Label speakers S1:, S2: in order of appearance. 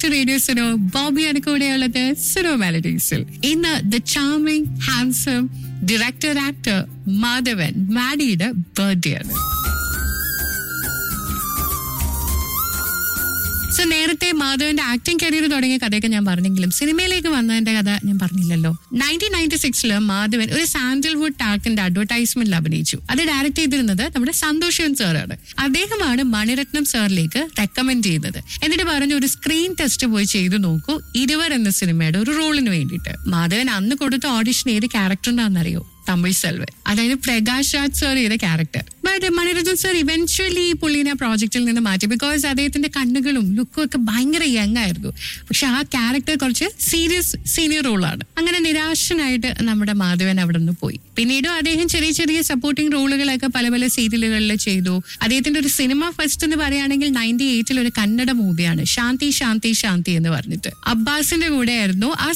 S1: to radio Suno ബോബിയാണ് കൂടെയുള്ളത് സുനോ മെലഡീസിൽ ഇന്ന് the charming handsome director actor Madhavan മാഡിയുടെ ബർത്ത്ഡേ ആണ് സോ നേരത്തെ മാധവന്റെ ആക്ടിംഗ് കരിയർ തുടങ്ങിയ കഥയൊക്കെ ഞാൻ പറഞ്ഞെങ്കിലും സിനിമയിലേക്ക് വന്നതിന്റെ കഥ ഞാൻ പറഞ്ഞില്ലല്ലോ നയൻറ്റീൻ നയൻറ്റി സിക്സില് മാധവൻ ഒരു സാൻഡൽവുഡ് ടാക്കിന്റെ അഡ്വർടൈസ്മെന്റിൽ അഭിനയിച്ചു അത് ഡയറക്ട് ചെയ്തിരുന്നത് നമ്മുടെ സന്തോഷൻ സാറാണ് അദ്ദേഹമാണ് മണിരത്നം സാറിലേക്ക് റെക്കമെൻഡ് ചെയ്തത് എന്നിട്ട് പറഞ്ഞു ഒരു സ്ക്രീൻ ടെസ്റ്റ് പോയി ചെയ്തു നോക്കൂ ഇരുവർ എന്ന സിനിമയുടെ ഒരു റോളിന് വേണ്ടിയിട്ട് മാധവൻ അന്ന് കൊടുത്ത ഓഡിഷൻ ഏത് ക്യാരക്ടറിനാണെന്നറിയോ തമിഴ് സെൽവൻ അതായത് പ്രകാശ് രാജ് സാർ ചെയ്ത character but Mani Ratnam sir eventually പുള്ളിനെ ആ പ്രോജക്റ്റിൽ നിന്ന് മാറ്റി ബിക്കോസ് അദ്ദേഹത്തിന്റെ കണ്ണുകളും ലുക്കും ഒക്കെ ഭയങ്കര യങ് ആയിരുന്നു പക്ഷെ ആ ക്യാരക്ടർ കുറച്ച് സീരിയസ് സീനിയർ റോളാണ് അങ്ങനെ നിരാശനായിട്ട് നമ്മുടെ മാധവൻ അവിടെ നിന്ന് പോയി പിന്നീടും അദ്ദേഹം ചെറിയ ചെറിയ സപ്പോർട്ടിംഗ് റോളുകളൊക്കെ പല പല സീരിയലുകളിൽ ചെയ്തു അദ്ദേഹത്തിന്റെ ഒരു സിനിമ ഫസ്റ്റ് എന്ന് പറയുകയാണെങ്കിൽ നയൻറ്റി എയ്റ്റിൽ ഒരു കന്നഡ മൂവിയാണ് ശാന്തി ശാന്തി ശാന്തി എന്ന് പറഞ്ഞിട്ട് അബ്ബാസിന്റെ കൂടെ ആയിരുന്നു ആ